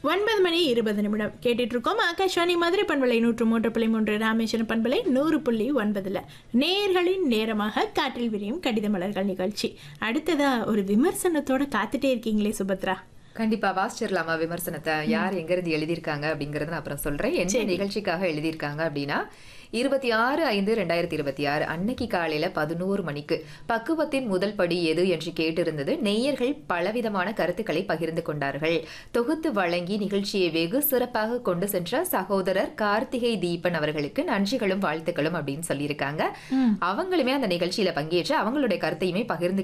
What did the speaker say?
ஒன்பது மணி இருபது நிமிடம் கேட்டுட்டு இருக்கோம் ஆகாஷ்வாணி மதுரை பண்பலை நூற்று மூன்று புள்ளி மூன்று ராமேஸ்வரம் பண்பலை நூறு புள்ளி ஒன்பதுல நேர்களின் நேரமாக காற்றில் விரியும் கடித மலர்கள் நிகழ்ச்சி அடுத்ததா ஒரு விமர்சனத்தோட காத்துட்டே இருக்கீங்களே சுபத்ரா கண்டிப்பா வாசிச்சிடலாமா விமர்சனத்தை யார் எங்க இருந்து எழுதியிருக்காங்க அப்படிங்கறத நான் அப்புறம் சொல்றேன் எந்த நிகழ்ச்சிக்காக எழுதியிருக்காங்க அப்படின்னா இருபத்தி ஆறு ஐந்து ரெண்டாயிரத்தி இருபத்தி ஆறு அன்னைக்கு காலையில பதினோரு மணிக்கு பக்குவத்தின் முதல் படி எது என்று கேட்டிருந்தது நெய்யர்கள் பலவிதமான கருத்துக்களை பகிர்ந்து கொண்டார்கள் தொகுத்து வழங்கி நிகழ்ச்சியை வெகு சிறப்பாக கொண்டு சென்ற சகோதரர் கார்த்திகை தீபன் அவர்களுக்கு நன்றிகளும் வாழ்த்துக்களும் அப்படின்னு சொல்லியிருக்காங்க அவங்களுமே அந்த நிகழ்ச்சியில பங்கேற்று அவங்களுடைய கருத்தையுமே பகிர்ந்து